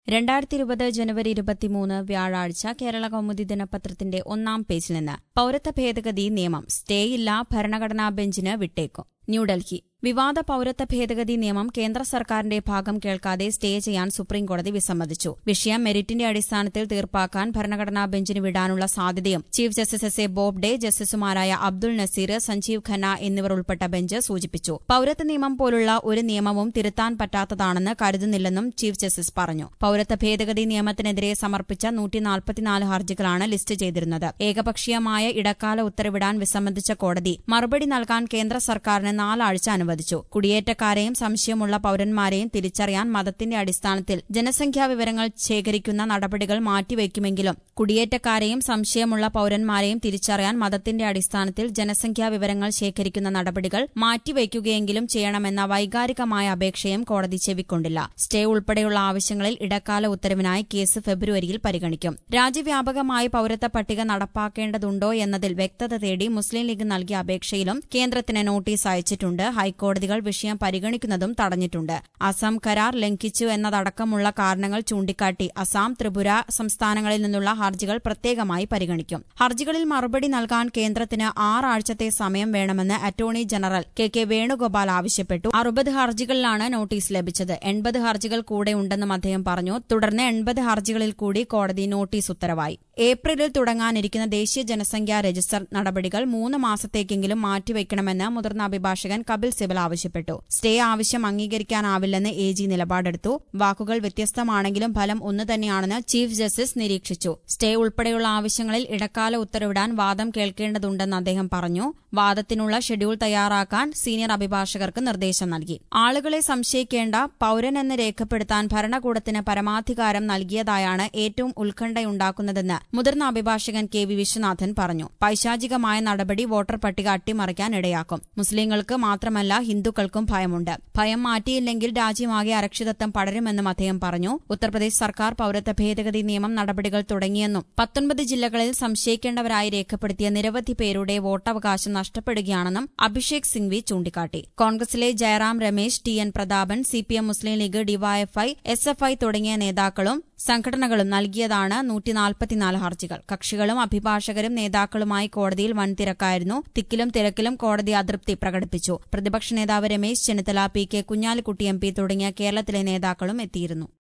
രണ്ടായിരത്തി ഇരുപത് ജനുവരി ഇരുപത്തിമൂന്ന് വ്യാഴാഴ്ച കേരള കൗമുദി ദിനപത്രത്തിന്റെ ഒന്നാം പേജിൽ നിന്ന് പൌരത്വ ഭേദഗതി നിയമം സ്റ്റേയില്ല ഭരണഘടനാ ബെഞ്ചിന് വിട്ടേക്കും ന്യൂഡൽഹി വിവാദ പൌരത്വ ഭേദഗതി നിയമം കേന്ദ്ര സർക്കാരിന്റെ ഭാഗം കേൾക്കാതെ സ്റ്റേ ചെയ്യാൻ സുപ്രീംകോടതി വിസമ്മതിച്ചു വിഷയം മെറിറ്റിന്റെ അടിസ്ഥാനത്തിൽ തീർപ്പാക്കാൻ ഭരണഘടനാ ബെഞ്ചിന് വിടാനുള്ള സാധ്യതയും chief justice S A Bobde ജസ്റ്റിസുമാരായ അബ്ദുൾ നസീർ സഞ്ജീവ് ഖന്ന എന്നിവർ ഉൾപ്പെട്ട ബെഞ്ച് സൂചിപ്പിച്ചു പൌരത്വ നിയമം പോലുള്ള ഒരു നിയമവും തിരുത്താൻ പറ്റാത്തതാണെന്ന് കരുതുന്നില്ലെന്നും ചീഫ് ജസ്റ്റിസ് പറഞ്ഞു പൌരത്വ ഭേദഗതി നിയമത്തിനെതിരെ സമർപ്പിച്ച നൂറ്റിനാൽപ്പത്തിനാല് ഹർജികളാണ് ലിസ്റ്റ് ചെയ്തിരുന്നത് ഏകപക്ഷീയമായ ഇടക്കാല ഉത്തരവിടാൻ വിസമ്മതിച്ച കോടതി മറുപടി നൽകാൻ കേന്ദ്ര സർക്കാരിന് നാലാഴ്ച അനുവദിച്ചു കുടിയേറ്റക്കാരെയും സംശയമുള്ള പൌരന്മാരെയും തിരിച്ചറിയാൻ മതത്തിന്റെ അടിസ്ഥാനത്തിൽ ജനസംഖ്യാ വിവരങ്ങൾ ശേഖരിക്കുന്ന നടപടികൾ മാറ്റിവെക്കുമെങ്കിലും കുടിയേറ്റക്കാരെയും സംശയമുള്ള പൌരന്മാരെയും തിരിച്ചറിയാൻ മതത്തിന്റെ അടിസ്ഥാനത്തിൽ ജനസംഖ്യാ വിവരങ്ങൾ ശേഖരിക്കുന്ന നടപടികൾ മാറ്റിവെക്കുകയെങ്കിലും ചെയ്യണമെന്ന വൈകാരികമായ അപേക്ഷയും കോടതി ചെവിക്കൊണ്ടില്ല സ്റ്റേ ഉൾപ്പെടെയുള്ള ആവശ്യങ്ങളിൽ ഇടക്കാല ഉത്തരവിനായി കേസ് ഫെബ്രുവരിയിൽ പരിഗണിക്കും രാജ്യവ്യാപകമായി പൌരത്വ പട്ടിക നടപ്പാക്കേണ്ടതുണ്ടോ എന്നതിൽ വ്യക്തത തേടി മുസ്ലിം ലീഗ് നൽകിയ അപേക്ഷയിലും കേന്ദ്രത്തിന് നോട്ടീസ് അയച്ചിട്ടുണ്ട് ഹൈക്കോടതികൾ വിഷയം പരിഗണിക്കുന്നതും തടഞ്ഞിട്ടുണ്ട് അസം കരാർ ലംഘിച്ചു എന്നതടക്കമുള്ള കാരണങ്ങൾ ചൂണ്ടിക്കാട്ടി അസം ത്രിപുര സംസ്ഥാനങ്ങളിൽ നിന്നുള്ള ഹർജികൾ പ്രത്യേകമായി പരിഗണിക്കും ഹർജികളിൽ മറുപടി നൽകാൻ കേന്ദ്രത്തിന് ആറാഴ്ചത്തെ സമയം വേണമെന്ന് attorney general K K Venugopal ആവശ്യപ്പെട്ടു അറുപത് ഹർജികളിലാണ് നോട്ടീസ് ലഭിച്ചത് എൺപത് ഹർജികൾ കൂടെ ഉണ്ടെന്നും അദ്ദേഹം പറഞ്ഞു തുടർന്ന് എൺപത് ഹർജികളിൽ കൂടി കോടതി നോട്ടീസ് ഉത്തരവായി ഏപ്രിലിൽ തുടങ്ങാനിരിക്കുന്ന ദേശീയ ജനസംഖ്യാ രജിസ്റ്റർ നടപടികൾ മൂന്ന് മാസത്തേക്കെങ്കിലും മാറ്റിവെക്കണമെന്ന് മുതിർന്ന അഭിഭാഷകൻ കപിൽ സിബൽ ആവശ്യപ്പെട്ടു സ്റ്റേ ആവശ്യം അംഗീകരിക്കാനാവില്ലെന്ന് എ ജി നിലപാടെടുത്തു വാക്കുകൾ വ്യത്യസ്തമാണെങ്കിലും ഫലം ഒന്നു തന്നെയാണെന്ന് ചീഫ് ജസ്റ്റിസ് നിരീക്ഷിച്ചു സ്റ്റേ ഉൾപ്പെടെയുള്ള ആവശ്യങ്ങളിൽ ഇടക്കാല ഉത്തരവിടാൻ വാദം കേൾക്കേണ്ടതുണ്ടെന്ന് അദ്ദേഹം പറഞ്ഞു വാദത്തിനുള്ള ഷെഡ്യൂൾ തയ്യാറാക്കാൻ സീനിയർ അഭിഭാഷകർക്ക് നിർദ്ദേശം നൽകി ആളുകളെ സംശയിക്കേണ്ട പൌരനെന്ന് രേഖപ്പെടുത്താൻ ഭരണകൂടത്തിന് പരമാധികാരം നൽകിയതായാണ് ഏറ്റവും ഉത്കണ്ഠയുണ്ടാക്കുന്നതെന്ന് മുതിർന്ന അഭിഭാഷകൻ കെ വി വിശ്വനാഥൻ പറഞ്ഞു പൈശാചികമായ നടപടി വോട്ടർ പട്ടിക അട്ടിമറിക്കാൻ ഇടയാക്കും മുസ്ലിങ്ങൾക്ക് മാത്രമല്ല ഹിന്ദുക്കൾക്കും ഭയമുണ്ട് ഭയം മാറ്റിയില്ലെങ്കിൽ രാജ്യമാകെ അരക്ഷിതത്വം പടരുമെന്നും അദ്ദേഹം പറഞ്ഞു ഉത്തർപ്രദേശ് സർക്കാർ പൌരത്വ ഭേദഗതി നിയമം നടപടികൾ തുടങ്ങിയെന്നും പത്തൊൻപത് ജില്ലകളിൽ സംശയിക്കേണ്ടവരായി രേഖപ്പെടുത്തിയ നിരവധി പേരുടെ വോട്ടവകാശം നഷ്ടപ്പെടുകയാണെന്നും അഭിഷേക് സിംഗ്വി ചൂണ്ടിക്കാട്ടി കോൺഗ്രസിലെ Jairam Ramesh T N Prathapan C P M Muslim League DYFI S F I തുടങ്ങിയ നേതാക്കളും സംഘടനകളും നൽകിയതാണ് നൂറ്റിനാൽപ്പത്തിനാല് ഹർജികൾ കക്ഷികളും അഭിഭാഷകരും നേതാക്കളുമായി കോടതിയിൽ വൻ തിരക്കായിരുന്നു തിക്കിലും തിരക്കിലും കോടതി അതൃപ്തി പ്രകടിപ്പിച്ചു പ്രതിപക്ഷ നേതാവ് Ramesh Chennithala P K Kunhalikutty M P തുടങ്ങിയ കേരളത്തിലെ നേതാക്കളും എത്തിയിരുന്നു